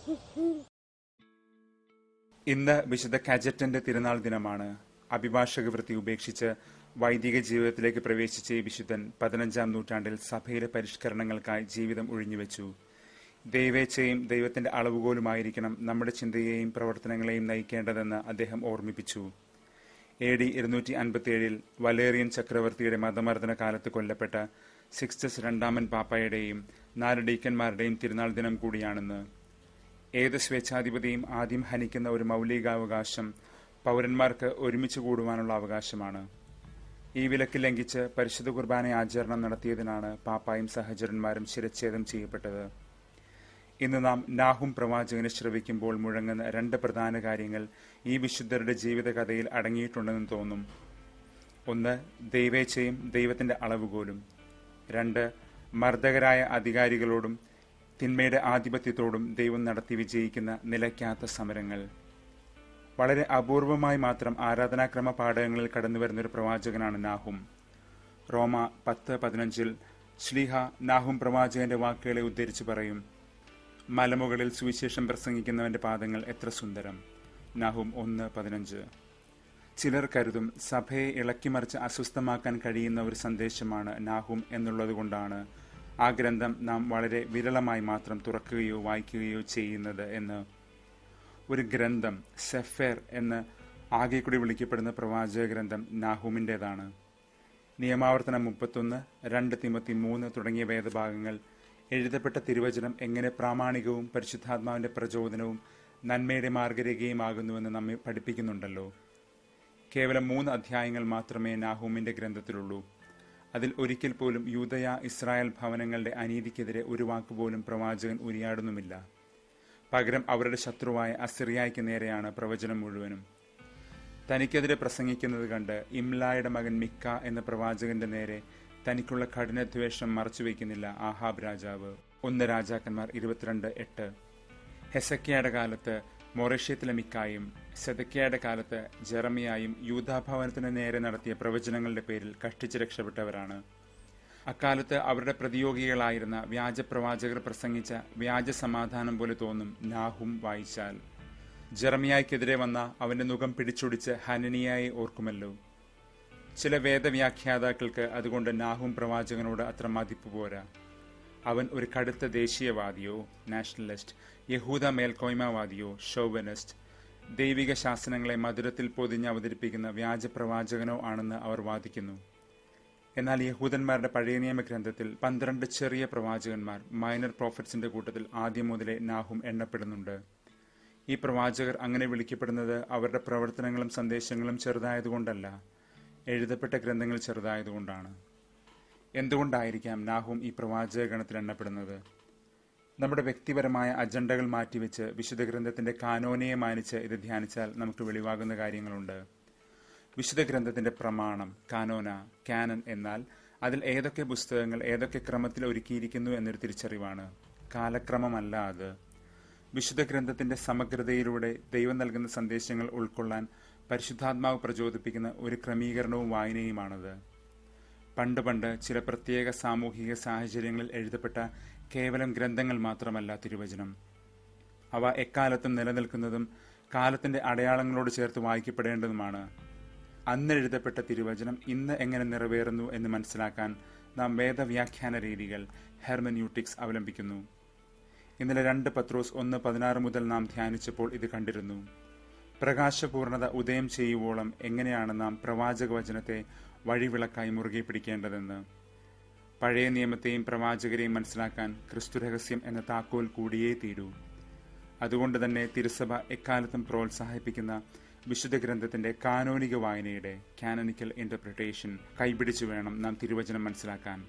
ഇന്ന് വിശുദ്ധ കാജറ്റന്റെ തിരുനാൾ ദിനമാണ് അഭിഭാഷക വൃത്തി ഉപേക്ഷിച്ച് വൈദിക ജീവിതത്തിലേക്ക് പ്രവേശിച്ച ഈ വിശുദ്ധൻ പതിനഞ്ചാം നൂറ്റാണ്ടിൽ സഭയിലെ പരിഷ്കരണങ്ങൾക്കായി ജീവിതം ഒഴിഞ്ഞുവെച്ചു ദൈവേച്ഛയും ദൈവത്തിന്റെ അളവുകോലുമായിരിക്കണം നമ്മുടെ ചിന്തയെയും പ്രവർത്തനങ്ങളെയും നയിക്കേണ്ടതെന്ന് അദ്ദേഹം ഓർമ്മിപ്പിച്ചു എ ഡി ഇരുന്നൂറ്റി അൻപത്തിയേഴിൽ വലേറിയൻ ചക്രവർത്തിയുടെ മതമർദ്ദന കാലത്ത് കൊല്ലപ്പെട്ട സിക്സ്റ്റസ് രണ്ടാമൻ പാപ്പായുടെയും നാല് ഡീക്കന്മാരുടെയും തിരുനാൾ ദിനം കൂടിയാണെന്ന് ഏത് സ്വേച്ഛാധിപതിയും ആദ്യം ഹനിക്കുന്ന ഒരു മൗലികാവകാശം പൗരന്മാർക്ക് ഒരുമിച്ച് കൂടുവാനുള്ള അവകാശമാണ് ഈ വിലക്ക് ലംഘിച്ച് പരിശുദ്ധ കുർബാന ആചരണം നടത്തിയതിനാണ് പാപ്പായും സഹചരന്മാരും ശിരച്ഛേദം ചെയ്യപ്പെട്ടത് ഇന്ന് നാം നാഹും പ്രവാചകനെ ശ്രവിക്കുമ്പോൾ മുഴങ്ങുന്ന രണ്ട് പ്രധാന കാര്യങ്ങൾ ഈ വിശുദ്ധരുടെ ജീവിതകഥയിൽ അടങ്ങിയിട്ടുണ്ടെന്ന് തോന്നും ഒന്ന് ദൈവേച്ഛയും ദൈവത്തിന്റെ അളവുകോലും രണ്ട് മർദ്ദകരായ അധികാരികളോടും തിന്മയുടെ ആധിപത്യത്തോടും ദൈവം നടത്തി വിജയിക്കുന്ന നിലയ്ക്കാത്ത സമരങ്ങൾ വളരെ അപൂർവമായി മാത്രം ആരാധനാക്രമ പാഠകങ്ങളിൽ കടന്നുവരുന്ന ഒരു പ്രവാചകനാണ് നാഹും റോമ പത്ത് പതിനഞ്ചിൽ ശ്ലീഹ നാഹും പ്രവാചകന്റെ വാക്കുകളെ ഉദ്ധരിച്ചു പറയും മലമുകളിൽ സുവിശേഷം പ്രസംഗിക്കുന്നവന്റെ പാദങ്ങൾ എത്ര സുന്ദരം നാഹും ഒന്ന് പതിനഞ്ച് ചിലർ കരുതും സഭയെ ഇളക്കിമറിച്ച് അസ്വസ്ഥമാക്കാൻ കഴിയുന്ന ഒരു സന്ദേശമാണ് നാഹും എന്നുള്ളതുകൊണ്ടാണ് ആ ഗ്രന്ഥം നാം വളരെ വിരളമായി മാത്രം തുറക്കുകയോ വായിക്കുകയോ ചെയ്യുന്നത് എന്ന് ഒരു ഗ്രന്ഥം സെഫേർ എന്ന് ആകെ കൂടി വിളിക്കപ്പെടുന്ന പ്രവാചക ഗ്രന്ഥം നാഹുമിൻ്റെതാണ് നിയമാവർത്തനം മുപ്പത്തൊന്ന് രണ്ട് തിമത്തി മൂന്ന് തുടങ്ങിയ വേദഭാഗങ്ങൾ എഴുതപ്പെട്ട തിരുവചനം എങ്ങനെ പ്രാമാണികവും പരിശുദ്ധാത്മാവിന്റെ പ്രചോദനവും നന്മയുടെ മാർഗരേഖയുമാകുന്നുവെന്ന് നമ്മെ പഠിപ്പിക്കുന്നുണ്ടല്ലോ കേവലം മൂന്ന് അധ്യായങ്ങൾ മാത്രമേ നാഹൂമിന്റെ ഗ്രന്ഥത്തിലുള്ളൂ അതിൽ ഒരിക്കൽ പോലും യൂതയ ഇസ്രായേൽ ഭവനങ്ങളുടെ അനീതിക്കെതിരെ ഒരു വാക്കുപോലും പ്രവാചകൻ ഉരിയാടുന്നുമില്ല പകരം അവരുടെ ശത്രുവായ അസിറിയായ്ക്ക് നേരെയാണ് പ്രവചനം മുഴുവനും തനിക്കെതിരെ പ്രസംഗിക്കുന്നത് കണ്ട് ഇംലായുടെ മകൻ മിക്ക എന്ന പ്രവാചകന്റെ നേരെ തനിക്കുള്ള കഠിനദ്വേഷം മറച്ചുവെക്കുന്നില്ല ആഹാബ് രാജാവ് ഒന്ന് രാജാക്കന്മാർ ഇരുപത്തിരണ്ട് എട്ട് ഹെസക്കിയയുടെ കാലത്ത് മൊറേഷ്യത്തിലെ മിക്കായും സെതക്കിയയുടെ കാലത്ത് ജെറമിയായും യൂതാഭവനത്തിന് നേരെ നടത്തിയ പ്രവചനങ്ങളുടെ പേരിൽ കഷ്ടിച്ച് രക്ഷപ്പെട്ടവരാണ് അക്കാലത്ത് അവരുടെ പ്രതിയോഗികളായിരുന്ന വ്യാജപ്രവാചകർ പ്രസംഗിച്ച വ്യാജ സമാധാനം പോലെ തോന്നും നാഹും വായിച്ചാൽ ജെറമിയായ്ക്കെതിരെ വന്ന അവന്റെ മുഖം പിടിച്ചൊടിച്ച് ഹനനിയായി ഓർക്കുമല്ലോ ചില വേദവ്യാഖ്യാതാക്കൾക്ക് അതുകൊണ്ട് നാഹും പ്രവാചകനോട് അത്ര മതിപ്പ് പോരാ അവൻ ഒരു കടുത്ത ദേശീയവാദിയോ നാഷണലിസ്റ്റ് യഹൂദ മേൽക്കോയ്മവാദിയോ ഷോവനിസ്റ്റ് ദൈവിക ശാസനങ്ങളെ മധുരത്തിൽ പൊതിഞ്ഞ് അവതരിപ്പിക്കുന്ന വ്യാജപ്രവാചകനോ ആണെന്ന് അവർ വാദിക്കുന്നു എന്നാൽ യഹൂദന്മാരുടെ പഴയ നിയമ ഗ്രന്ഥത്തിൽ പന്ത്രണ്ട് ചെറിയ പ്രവാചകന്മാർ മൈനർ പ്രോഫറ്റ്സിന്റെ കൂട്ടത്തിൽ ആദ്യം മുതലേ നാഹും എണ്ണപ്പെടുന്നുണ്ട് ഈ പ്രവാചകർ അങ്ങനെ വിളിക്കപ്പെടുന്നത് അവരുടെ പ്രവർത്തനങ്ങളും സന്ദേശങ്ങളും ചെറുതായതുകൊണ്ടല്ല എഴുതപ്പെട്ട ഗ്രന്ഥങ്ങൾ ചെറുതായതുകൊണ്ടാണ് എന്തുകൊണ്ടായിരിക്കാം നാഹും ഈ പ്രവാചക ഗണത്തിൽ എണ്ണപ്പെടുന്നത് നമ്മുടെ വ്യക്തിപരമായ അജണ്ടകൾ മാറ്റിവെച്ച് വിശുദ്ധ ഗ്രന്ഥത്തിന്റെ കാനോനയെ മാനിച്ച് ഇത് ധ്യാനിച്ചാൽ നമുക്ക് വെളിവാകുന്ന കാര്യങ്ങളുണ്ട് വിശുദ്ധ ഗ്രന്ഥത്തിന്റെ പ്രമാണം കാനോന കാനൻ എന്നാൽ അതിൽ ഏതൊക്കെ പുസ്തകങ്ങൾ ഏതൊക്കെ ക്രമത്തിൽ ഒരുക്കിയിരിക്കുന്നു എന്നൊരു തിരിച്ചറിവാണ് കാലക്രമമല്ല അത് വിശുദ്ധ ഗ്രന്ഥത്തിന്റെ സമഗ്രതയിലൂടെ ദൈവം നൽകുന്ന സന്ദേശങ്ങൾ ഉൾക്കൊള്ളാൻ പരിശുദ്ധാത്മാവ് പ്രചോദിപ്പിക്കുന്ന ഒരു ക്രമീകരണവും വായനയുമാണത് പണ്ട് പണ്ട് ചില പ്രത്യേക സാമൂഹിക സാഹചര്യങ്ങളിൽ എഴുതപ്പെട്ട കേവലം ഗ്രന്ഥങ്ങൾ മാത്രമല്ല തിരുവചനം അവ എക്കാലത്തും നിലനിൽക്കുന്നതും കാലത്തിന്റെ അടയാളങ്ങളോട് ചേർത്ത് വായിക്കപ്പെടേണ്ടതുമാണ് അന്ന് എഴുതപ്പെട്ട തിരുവചനം ഇന്ന് എങ്ങനെ നിറവേറുന്നു എന്ന് മനസ്സിലാക്കാൻ നാം വേദവ്യാഖ്യാന രീതികൾ ഹെർമന്യൂട്ടിക്സ് അവലംബിക്കുന്നു ഇന്നലെ രണ്ട് പത്രോസ് ഒന്ന് പതിനാറ് മുതൽ നാം ധ്യാനിച്ചപ്പോൾ ഇത് കണ്ടിരുന്നു പ്രകാശപൂർണത ഉദയം ചെയ്യുവോളം എങ്ങനെയാണ് നാം പ്രവാചക വചനത്തെ വഴിവിളക്കായി മുറുകെ പിടിക്കേണ്ടതെന്ന് പഴയ നിയമത്തെയും പ്രവാചകരെയും മനസ്സിലാക്കാൻ ക്രിസ്തു രഹസ്യം എന്ന താക്കോൽ കൂടിയേ തീരൂ അതുകൊണ്ട് തന്നെ തിരുസഭ എക്കാലത്തും പ്രോത്സാഹിപ്പിക്കുന്ന വിശുദ്ധ ഗ്രന്ഥത്തിന്റെ കാനോനിക വായനയുടെ കാനോനിക്കൽ ഇന്റർപ്രിട്ടേഷൻ കൈപിടിച്ചു വേണം നാം തിരുവചനം മനസ്സിലാക്കാൻ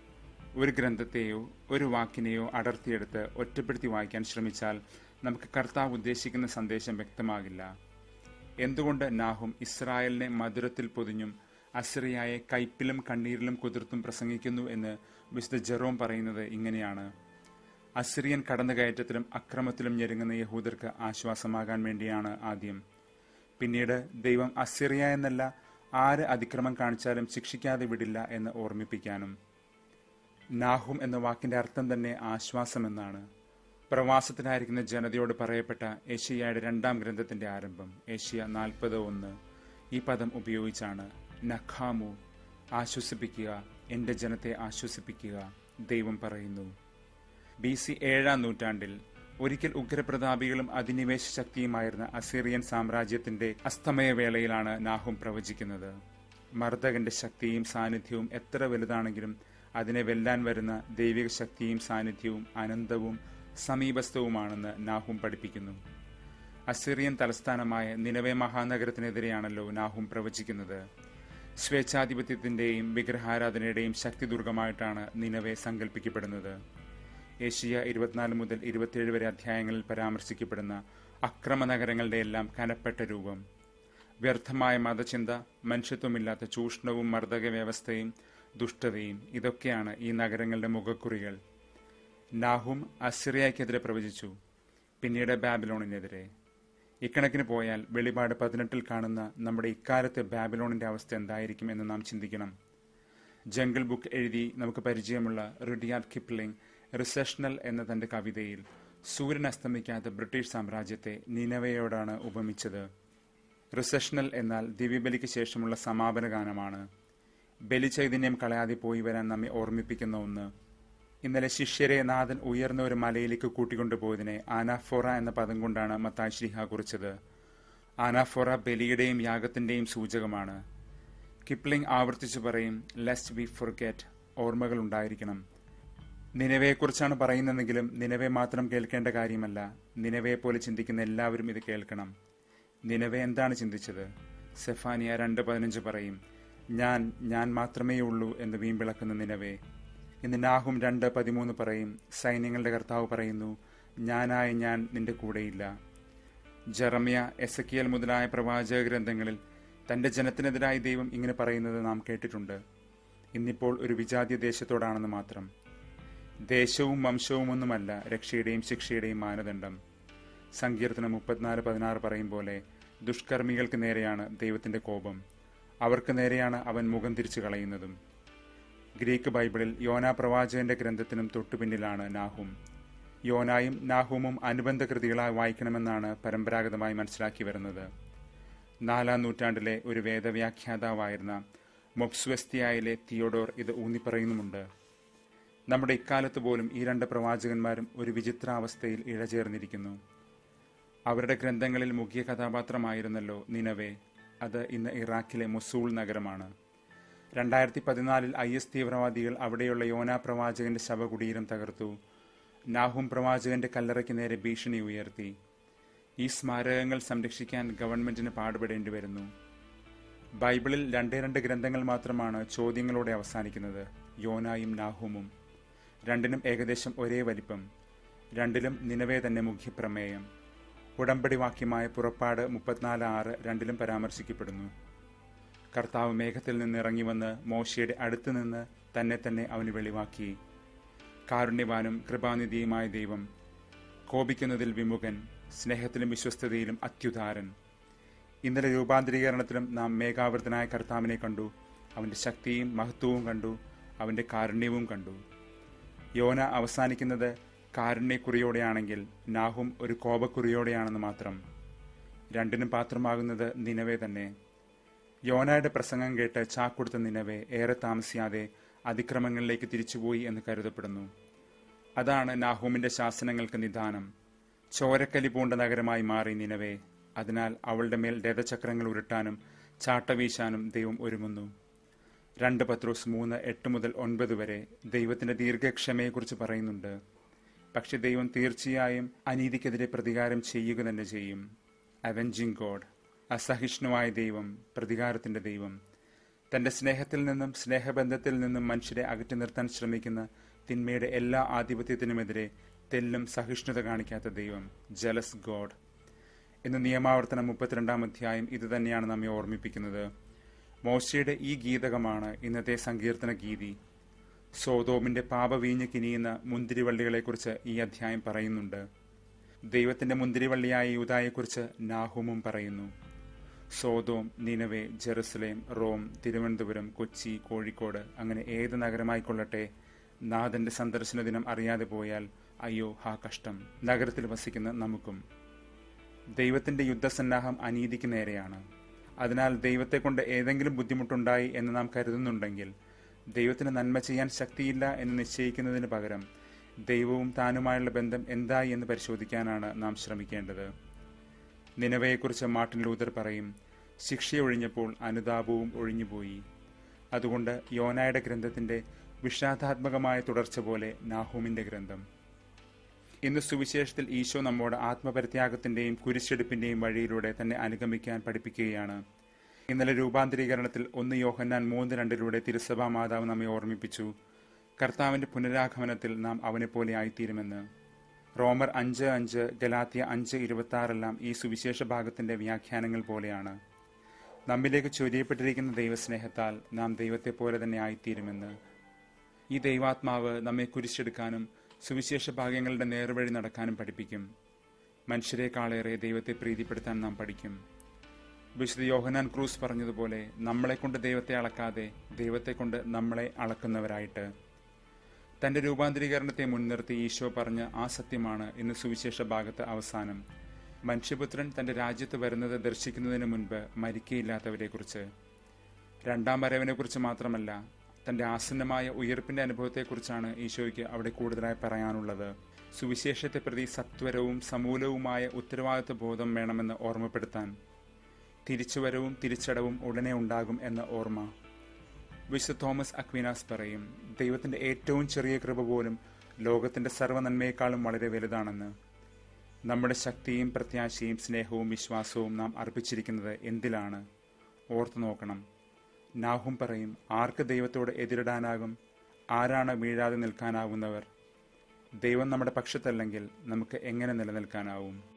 ഒരു ഗ്രന്ഥത്തെയോ ഒരു വാക്കിനെയോ അടർത്തിയെടുത്ത് ഒറ്റപ്പെടുത്തി വായിക്കാൻ ശ്രമിച്ചാൽ നമുക്ക് കർത്താവ് ഉദ്ദേശിക്കുന്ന സന്ദേശം വ്യക്തമാകില്ല എന്തുകൊണ്ട് നാഹും ഇസ്രായേലിനെ മധുരത്തിൽ പൊതിഞ്ഞും അസിറിയായെ കയ്പിലും കണ്ണീരിലും കുതിർത്തും പ്രസംഗിക്കുന്നു എന്ന് വിശുദ്ധ ജെറോം പറയുന്നത് ഇങ്ങനെയാണ് അസിറിയൻ കടന്നുകയറ്റത്തിലും അക്രമത്തിലും ഞെരുങ്ങുന്ന യഹൂദർക്ക് ആശ്വാസമാകാൻ വേണ്ടിയാണ് ആദ്യം പിന്നീട് ദൈവം അസിറിയ എന്നല്ല ആര് അതിക്രമം കാണിച്ചാലും ശിക്ഷിക്കാതെ വിടില്ല എന്ന് ഓർമ്മിപ്പിക്കാനും നാഹും എന്ന വാക്കിന്റെ അർത്ഥം തന്നെ ആശ്വാസം എന്നാണ് പ്രവാസത്തിലായിരിക്കുന്ന ജനതയോട് പറയപ്പെട്ട ഏഷ്യയുടെ രണ്ടാം ഗ്രന്ഥത്തിന്റെ ആരംഭം ഏഷ്യ നാൽപ്പത് ഒന്ന് ഈ പദം ഉപയോഗിച്ചാണ് നഖാമു ആശ്വസിപ്പിക്കുക എന്റെ ജനത്തെ ആശ്വസിപ്പിക്കുക ദൈവം പറയുന്നു ബി സി ഏഴാം നൂറ്റാണ്ടിൽ ഒരിക്കൽ ഉഗ്രപ്രതാപികളും അധിനിവേശ ശക്തിയുമായിരുന്ന അസീറിയൻ സാമ്രാജ്യത്തിന്റെ അസ്തമയവേളയിലാണ് നാഹും പ്രവചിക്കുന്നത് മർദ്ദകന്റെ ശക്തിയും സാന്നിധ്യവും എത്ര വലുതാണെങ്കിലും അതിനെ വെല്ലാൻ വരുന്ന ദൈവിക ശക്തിയും സാന്നിധ്യവും അനന്തവും സമീപസ്ഥവുമാണെന്ന് നാഹും പഠിപ്പിക്കുന്നു അസിറിയൻ തലസ്ഥാനമായ നിലവെ മഹാനഗരത്തിനെതിരെയാണല്ലോ നാഹും പ്രവചിക്കുന്നത് സ്വേച്ഛാധിപത്യത്തിന്റെയും വിഗ്രഹാരാധനയുടെയും ശക്തിദുർഗമായിട്ടാണ് നിലവെ സങ്കല്പിക്കപ്പെടുന്നത് ഏഷ്യ ഇരുപത്തിനാല് മുതൽ ഇരുപത്തിയേഴ് വരെ അധ്യായങ്ങളിൽ പരാമർശിക്കപ്പെടുന്ന അക്രമ നഗരങ്ങളുടെ എല്ലാം കനപ്പെട്ട രൂപം വ്യർത്ഥമായ മതചിന്ത മനുഷ്യത്വമില്ലാത്ത ചൂഷണവും മർദ്ദക വ്യവസ്ഥയും ദുഷ്ടതയും ഇതൊക്കെയാണ് ഈ നഗരങ്ങളുടെ മുഖക്കുറികൾ നാഹും അസിറിയക്കെതിരെ പ്രവചിച്ചു പിന്നീട് ബാബിലോണിനെതിരെ ഇക്കണക്കിന് പോയാൽ വെളിപാട് പതിനെട്ടിൽ കാണുന്ന നമ്മുടെ ഇക്കാലത്തെ ബാബിലോണിന്റെ അവസ്ഥ എന്തായിരിക്കും എന്ന് നാം ചിന്തിക്കണം ജംഗിൾ ബുക്ക് എഴുതി നമുക്ക് പരിചയമുള്ള റുഡിയാർഡ് കിപ്ലിംഗ് റിസഷണൽ എന്ന തന്റെ കവിതയിൽ സൂര്യൻ അസ്തമിക്കാത്ത ബ്രിട്ടീഷ് സാമ്രാജ്യത്തെ നിനവയോടാണ് ഉപമിച്ചത് റിസഷണൽ എന്നാൽ ദിവ്യബലിക്ക് ശേഷമുള്ള സമാപന ഗാനമാണ് ബലിചൈതന്യം കളയാതെ പോയി വരാൻ നമ്മെ ഓർമ്മിപ്പിക്കുന്ന ഒന്ന് ഇന്നലെ ശിഷ്യരെ നാഥൻ ഉയർന്ന ഒരു മലയിലേക്ക് കൂട്ടിക്കൊണ്ടുപോയതിനെ ആനാഫോറ എന്ന പദം കൊണ്ടാണ് മത്തായ് ശ്രീഹ കുറിച്ചത് ആനാഫോറ ബലിയുടെയും യാഗത്തിന്റെയും സൂചകമാണ് കിപ്ലിംഗ് ആവർത്തിച്ചു പറയും ലെസ്റ്റ് വി ഫൊർഗെറ്റ് ഓർമ്മകൾ ഉണ്ടായിരിക്കണം നിലവയെക്കുറിച്ചാണ് പറയുന്നതെങ്കിലും നിലവെ മാത്രം കേൾക്കേണ്ട കാര്യമല്ല നിലവയെ പോലെ ചിന്തിക്കുന്ന എല്ലാവരും ഇത് കേൾക്കണം നിലവെ എന്താണ് ചിന്തിച്ചത് സെഫാനിയ രണ്ട് പതിനഞ്ച് പറയും ഞാൻ ഞാൻ മാത്രമേ ഉള്ളൂ എന്ന് വീമ്പിളക്കുന്ന നിലവേ ഇന്ന് നാഹും രണ്ട് പതിമൂന്ന് പറയും സൈന്യങ്ങളുടെ കർത്താവ് പറയുന്നു ഞാനായ ഞാൻ നിന്റെ കൂടെയില്ല ജറമിയ എസക്കിയൽ മുതലായ പ്രവാചക ഗ്രന്ഥങ്ങളിൽ തന്റെ ജനത്തിനെതിരായി ദൈവം ഇങ്ങനെ പറയുന്നത് നാം കേട്ടിട്ടുണ്ട് ഇന്നിപ്പോൾ ഒരു വിജാതി ദേശത്തോടാണെന്ന് മാത്രം ദേശവും വംശവും ഒന്നുമല്ല രക്ഷയുടെയും ശിക്ഷയുടെയും മാനദണ്ഡം സങ്കീർത്തനം മുപ്പത്തിനാല് പതിനാറ് പറയും പോലെ ദുഷ്കർമ്മികൾക്ക് നേരെയാണ് ദൈവത്തിന്റെ കോപം അവർക്ക് നേരെയാണ് അവൻ മുഖം തിരിച്ചു കളയുന്നതും ഗ്രീക്ക് ബൈബിളിൽ യോന പ്രവാചകന്റെ ഗ്രന്ഥത്തിനും തൊട്ടുപിന്നിലാണ് നാഹും യോനായും നാഹുമും അനുബന്ധ കൃതികളായി വായിക്കണമെന്നാണ് പരമ്പരാഗതമായി മനസ്സിലാക്കി വരുന്നത് നാലാം നൂറ്റാണ്ടിലെ ഒരു വേദവ്യാഖ്യാതാവായിരുന്ന മൊബ്സ്വസ്തിയായിലെ തിയോഡോർ ഇത് ഊന്നിപ്പറയുന്നുമുണ്ട് നമ്മുടെ ഇക്കാലത്ത് പോലും ഈ രണ്ട് പ്രവാചകന്മാരും ഒരു വിചിത്രാവസ്ഥയിൽ ഇഴചേർന്നിരിക്കുന്നു അവരുടെ ഗ്രന്ഥങ്ങളിൽ മുഖ്യ കഥാപാത്രമായിരുന്നല്ലോ നിനവേ അത് ഇന്ന് ഇറാഖിലെ മൊസൂൾ നഗരമാണ് രണ്ടായിരത്തി പതിനാലിൽ ഐ എസ് തീവ്രവാദികൾ അവിടെയുള്ള യോന പ്രവാചകന്റെ ശവകുടീരം തകർത്തു നാഹും പ്രവാചകന്റെ കല്ലറയ്ക്ക് നേരെ ഭീഷണി ഉയർത്തി ഈ സ്മാരകങ്ങൾ സംരക്ഷിക്കാൻ ഗവൺമെന്റിന് പാടുപെടേണ്ടി വരുന്നു ബൈബിളിൽ രണ്ടേ രണ്ട് ഗ്രന്ഥങ്ങൾ മാത്രമാണ് ചോദ്യങ്ങളോടെ അവസാനിക്കുന്നത് യോനായും നാഹുമും രണ്ടിനും ഏകദേശം ഒരേ വലിപ്പം രണ്ടിലും നിലവേ തന്നെ മുഖ്യപ്രമേയം ഉടമ്പടി വാക്യമായ പുറപ്പാട് മുപ്പത്തിനാല് ആറ് രണ്ടിലും പരാമർശിക്കപ്പെടുന്നു കർത്താവ് മേഘത്തിൽ നിന്ന് ഇറങ്ങി വന്ന് മോശയുടെ അടുത്ത് നിന്ന് തന്നെ തന്നെ അവന് വെളിവാക്കി കാരുണ്യവാനും കൃപാനിധിയുമായ ദൈവം കോപിക്കുന്നതിൽ വിമുഖൻ സ്നേഹത്തിലും വിശ്വസ്തതയിലും അത്യുദാരൻ ഇന്നലെ രൂപാന്തരീകരണത്തിലും നാം മേഘാവൃതനായ കർത്താവിനെ കണ്ടു അവന്റെ ശക്തിയും മഹത്വവും കണ്ടു അവന്റെ കാരുണ്യവും കണ്ടു യോന അവസാനിക്കുന്നത് കാരുണ്യക്കുറിയോടെയാണെങ്കിൽ നാഹും ഒരു കോപക്കുറിയോടെയാണെന്ന് മാത്രം രണ്ടിനും പാത്രമാകുന്നത് നിലവേ തന്നെ യോനയുടെ പ്രസംഗം കേട്ട് ചാക്കൊടുത്ത നിലവേ ഏറെ താമസിയാതെ അതിക്രമങ്ങളിലേക്ക് തിരിച്ചുപോയി എന്ന് കരുതപ്പെടുന്നു അതാണ് നാഹൂമിന്റെ ശാസനങ്ങൾക്ക് നിദാനം ചോരക്കലി പൂണ്ട നഗരമായി മാറി നിലവേ അതിനാൽ അവളുടെ മേൽ രഥചക്രങ്ങൾ ഉരുട്ടാനും ചാട്ടവീശാനും ദൈവം ഒരുങ്ങുന്നു രണ്ട് പത്രോസ് മൂന്ന് എട്ട് മുതൽ ഒൻപത് വരെ ദൈവത്തിന്റെ ദീർഘക്ഷമയെക്കുറിച്ച് പറയുന്നുണ്ട് പക്ഷെ ദൈവം തീർച്ചയായും അനീതിക്കെതിരെ പ്രതികാരം ചെയ്യുക തന്നെ ചെയ്യും അവെഞ്ചിങ് ഗോഡ് അസഹിഷ്ണുവായ ദൈവം പ്രതികാരത്തിന്റെ ദൈവം തന്റെ സ്നേഹത്തിൽ നിന്നും സ്നേഹബന്ധത്തിൽ നിന്നും മനുഷ്യരെ അകറ്റി നിർത്താൻ ശ്രമിക്കുന്ന തിന്മയുടെ എല്ലാ ആധിപത്യത്തിനുമെതിരെ തെല്ലും സഹിഷ്ണുത കാണിക്കാത്ത ദൈവം ജലസ് ഗോഡ് ഇന്ന് നിയമാവർത്തനം മുപ്പത്തിരണ്ടാം അധ്യായം ഇത് തന്നെയാണ് നമ്മെ ഓർമ്മിപ്പിക്കുന്നത് മോശയുടെ ഈ ഗീതകമാണ് ഇന്നത്തെ സങ്കീർത്തന ഗീതി സോതോമിന്റെ പാപവീഞ്ഞ് കിനിയുന്ന മുന്തിരിവള്ളികളെക്കുറിച്ച് ഈ അധ്യായം പറയുന്നുണ്ട് ദൈവത്തിന്റെ മുന്തിരിവള്ളിയായ യൂതായെക്കുറിച്ച് നാഹുമും പറയുന്നു Sodom Nineveh Jerusalem Rome Thiruvananthapuram Kochi Kozhikode അങ്ങനെ ഏത് നഗരമായിക്കൊള്ളട്ടെ നാഥന്റെ സന്ദർശന ദിനം അറിയാതെ പോയാൽ അയ്യോ ഹാ കഷ്ടം നഗരത്തിൽ വസിക്കുന്ന നമുക്കും ദൈവത്തിന്റെ യുദ്ധസന്നാഹം അനീതിക്ക് നേരെയാണ് അതിനാൽ ദൈവത്തെ കൊണ്ട് ഏതെങ്കിലും ബുദ്ധിമുട്ടുണ്ടായി എന്ന് നാം കരുതുന്നുണ്ടെങ്കിൽ ദൈവത്തിന് നന്മ ചെയ്യാൻ ശക്തിയില്ല എന്ന് നിശ്ചയിക്കുന്നതിന് പകരം ദൈവവും താനുമായുള്ള ബന്ധം എന്തായി എന്ന് പരിശോധിക്കാനാണ് നാം ശ്രമിക്കേണ്ടത് നിലവയെക്കുറിച്ച് മാർട്ടിൻ ലൂതർ പറയും ശിക്ഷയൊഴിഞ്ഞപ്പോൾ അനുതാപവും ഒഴിഞ്ഞുപോയി അതുകൊണ്ട് യോനായുടെ ഗ്രന്ഥത്തിന്റെ വിഷാദാത്മകമായ തുടർച്ച പോലെ നാഹൂമിന്റെ ഗ്രന്ഥം ഇന്ന് സുവിശേഷത്തിൽ ഈശോ നമ്മോട് ആത്മപരിത്യാഗത്തിന്റെയും കുരിശെടുപ്പിന്റെയും വഴിയിലൂടെ തന്നെ അനുഗമിക്കാൻ പഠിപ്പിക്കുകയാണ് ഇന്നലെ രൂപാന്തരീകരണത്തിൽ ഒന്ന് യോഹന്നാൻ മൂന്ന് രണ്ടിലൂടെ തിരുസഭാ മാതാവ് നമ്മെ ഓർമ്മിപ്പിച്ചു കർത്താവിന്റെ പുനരാഗമനത്തിൽ നാം അവനെപ്പോലെ ആയിത്തീരുമെന്ന് റോമർ അഞ്ച് അഞ്ച് ഗലാത്തിയ അഞ്ച് ഇരുപത്തി ആറെല്ലാം ഈ സുവിശേഷ ഭാഗത്തിന്റെ വ്യാഖ്യാനങ്ങൾ പോലെയാണ് നമ്മിലേക്ക് ചൊരിയപ്പെട്ടിരിക്കുന്ന ദൈവസ്നേഹത്താൽ നാം ദൈവത്തെ പോലെ തന്നെ ആയിത്തീരുമെന്ന് ഈ ദൈവാത്മാവ് നമ്മെ കുരിശെടുക്കാനും സുവിശേഷ ഭാഗ്യങ്ങളുടെ നേർവഴി നടക്കാനും പഠിപ്പിക്കും മനുഷ്യരെക്കാളേറെ ദൈവത്തെ പ്രീതിപ്പെടുത്താൻ നാം പഠിക്കും വിശുദ്ധ യോഹനാൻ ക്രൂസ് പറഞ്ഞതുപോലെ നമ്മളെ കൊണ്ട് ദൈവത്തെ അളക്കാതെ ദൈവത്തെ കൊണ്ട് നമ്മളെ അളക്കുന്നവരായിട്ട് തന്റെ രൂപാന്തരീകരണത്തെ മുൻനിർത്തി ഈശോ പറഞ്ഞ ആ സത്യമാണ് ഇന്ന് സുവിശേഷ ഭാഗത്ത് അവസാനം മനുഷ്യപുത്രൻ തന്റെ രാജ്യത്ത് വരുന്നത് ദർശിക്കുന്നതിന് മുൻപ് മരിക്കയില്ലാത്തവരെക്കുറിച്ച് രണ്ടാം വരവിനെക്കുറിച്ച് മാത്രമല്ല തന്റെ ആസന്നമായ ഉയർപ്പിന്റെ അനുഭവത്തെക്കുറിച്ചാണ് ഈശോയ്ക്ക് അവിടെ കൂടുതലായി പറയാനുള്ളത് സുവിശേഷത്തെ പ്രതി സത്വരവും സമൂലവുമായ ഉത്തരവാദിത്വ ബോധം വേണമെന്ന് ഓർമ്മപ്പെടുത്താൻ തിരിച്ചുവരവും തിരിച്ചടവും ഉടനെ ഉണ്ടാകും എന്ന ഓർമ്മ വിശുദ്ധ തോമസ് അക്വിനാസ് പറയും ദൈവത്തിന്റെ ഏറ്റവും ചെറിയ കൃപ പോലും ലോകത്തിന്റെ സർവ്വ നന്മയെക്കാളും വളരെ വലുതാണെന്ന് നമ്മുടെ ശക്തിയും പ്രത്യാശയും സ്നേഹവും വിശ്വാസവും നാം അർപ്പിച്ചിരിക്കുന്നത് എന്തിലാണ് ഓർത്തു നോക്കണം നാഹും പറയും ആർക്ക് ദൈവത്തോട് എതിരിടാനാകും ആരാണ് വീഴാതെ നിൽക്കാനാവുന്നവർ ദൈവം നമ്മുടെ പക്ഷത്തല്ലെങ്കിൽ നമുക്ക് എങ്ങനെ നിലനിൽക്കാനാവും